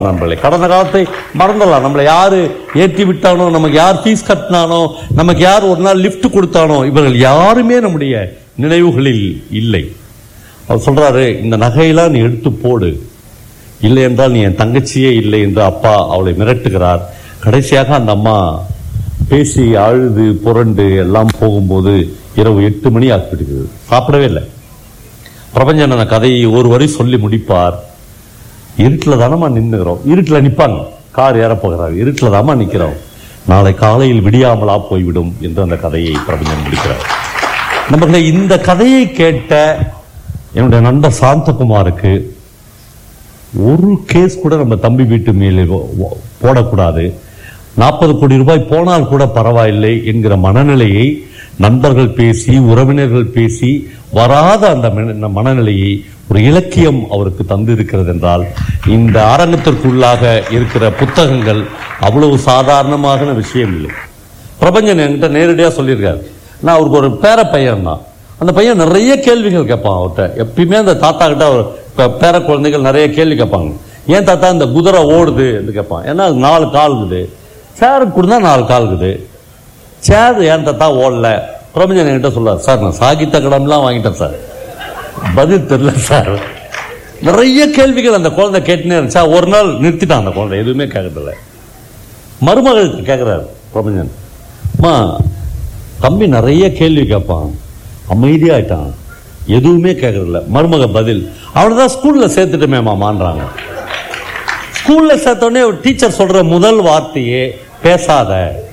நண்பர்களே கடந்த காலத்தை மறந்துடலாம் நம்மளை யாரு ஏற்றி விட்டானோ நமக்கு யார் ஃபீஸ் கட்டினானோ நமக்கு யார் ஒரு நாள் லிஃப்ட் கொடுத்தானோ இவர்கள் யாருமே நம்முடைய நினைவுகளில் இல்லை அவர் சொல்றாரு இந்த நகையெல்லாம் நீ எடுத்து போடு இல்லை என்றால் நீ என் தங்கச்சியே இல்லை என்று அப்பா அவளை மிரட்டுகிறார் கடைசியாக அந்த அம்மா பேசி அழுது புரண்டு எல்லாம் போகும்போது இரவு எட்டு மணி ஆகிவிடுகிறது சாப்பிடவே இல்லை பிரபஞ்சன் அந்த கதையை ஒரு வரி சொல்லி முடிப்பார் இருட்டில் தானம்மா நின்னுகிறோம் இருட்டில் நிப்பாங்க கார் ஏறப்போகிறார் இருட்டில் தாம்மா நிற்கிறோம் நாளை காலையில் விடியாமலா போய்விடும் என்று அந்த கதையை பிரபஞ்சன் முடிக்கிறார் நம்மளை இந்த கதையை கேட்ட என்னுடைய நண்பர் சாந்தகுமாருக்கு ஒரு கேஸ் கூட நம்ம தம்பி வீட்டு மேலே வ- வ- போடக்கூடாது நாற்பது கோடி ரூபாய் போனால் கூட பரவாயில்லை என்கிற மனநிலையை நண்பர்கள் பேசி உறவினர்கள் பேசி வராத அந்த மன- மனநிலையை ஒரு இலக்கியம் அவருக்கு தந்து இருக்கிறது என்றால் இந்த அரங்கத்திற்குள்ளாக இருக்கிற புத்தகங்கள் அவ்வளவு சாதாரணமான விஷயம் இல்லை பிரபஞ்சன் என்கிட்ட நேரடியாக சொல்லியிருக்காரு நான் அவருக்கு ஒரு பேர பையன் தான் அந்த பையன் நிறைய கேள்விகள் கேட்பான் அவர்கிட்ட எப்பயுமே அந்த தாத்தா கிட்ட அவர் பே- பேர குழந்தைகள் நிறைய கேள்வி கேட்பாங்க ஏன் தாத்தா இந்த குதிரை ஓடுது என்று கேட்பான் ஏன்னா அது நாலு கால் இருக்குது சேருக்கு கொடுத்தா நாலு கால் இருக்குது சேர் ஏன் தாத்தா ஓடல பிரபஞ்சன் என்கிட்ட சொல்றாரு சார் நான் சாகித்த கடம்லாம் வாங்கிட்டேன் சார் பதில் தெரியல சார் நிறைய கேள்விகள் அந்த குழந்தை கேட்டுனே இருந்துச்சா ஒரு நாள் நிறுத்திட்டான் அந்த குழந்தை எதுவுமே கேட்கறதில்ல மருமகள் கேட்கிறாரு பிரபஞ்சன் அம்மா தம்பி நிறைய கேள்வி கேட்பான் அமைதியாயிட்டான் எதுவுமே கேட்கறதில்ல மருமக பதில் அவனதான் ஸ்கூல்ல சேர்த்துட்டுமே மாமான்றாங்க ஸ்கூல்ல சேர்த்தோடனே ஒரு டீச்சர் சொல்ற முதல் வார்த்தையே பேசாத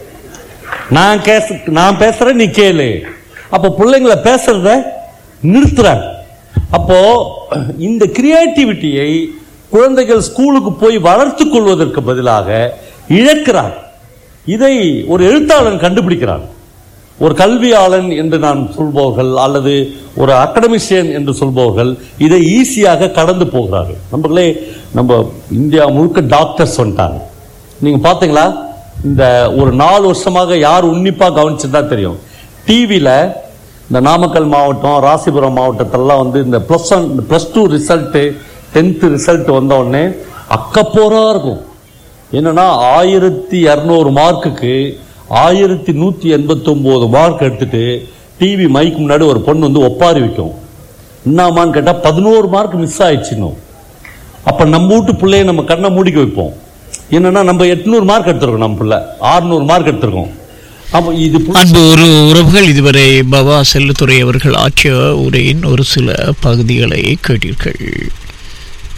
நான் கேஸ் நான் பேசுறேன் நீ கேளு அப்போ பிள்ளைங்களை பேசுறத நிறுத்துற அப்போ இந்த கிரியேட்டிவிட்டியை குழந்தைகள் ஸ்கூலுக்கு போய் வளர்த்துக் கொள்வதற்கு பதிலாக இழக்கிறார் இதை ஒரு எழுத்தாளன் கண்டுபிடிக்கிறான் ஒரு கல்வியாளன் என்று நான் சொல்பவர்கள் அல்லது ஒரு அகடமிஷியன் என்று சொல்பவர்கள் இதை ஈஸியாக கடந்து போகிறார்கள் நம்மளே நம்ம இந்தியா முழுக்க டாக்டர்ஸ் வந்துட்டாங்க நீங்க பாத்தீங்களா இந்த ஒரு நாலு வருஷமாக யார் உன்னிப்பா கவனிச்சிருந்தா தெரியும் டிவியில இந்த நாமக்கல் மாவட்டம் ராசிபுரம் மாவட்டத்திலலாம் வந்து இந்த plus one plus two result tenth result வந்த உடனே அக்கப்போரா இருக்கும் என்னன்னா ஆயிரத்தி இரநூறு மார்க்குக்கு ஆயிரத்தி நூத்தி எண்பத்தி ஒன்பது மார்க் எடுத்துட்டு டிவி மைக்கு முன்னாடி ஒரு பொண்ணு வந்து ஒப்பாரி வைக்கும் என்னமான்னு கேட்டா பதினோரு மார்க் மிஸ் ஆயிடுச்சுன்னு அப்ப நம்ம வீட்டு பிள்ளைய நம்ம கண்ணை மூடிக்க வைப்போம் என்னன்னா நம்ம எட்நூறு மார்க் எடுத்திருக்கோம் நம்ம பிள்ளை ஆறுநூறு மார்க் எடுத்திருக்கோம் அப்போ இது புதுசு. அன்பு ஒரு உறவுகள் இதுவரை பவா செல்லுத்துறை அவர்கள் ஆற்றிய உரையின் ஒரு சில பகுதிகளை கேட்டீர்கள்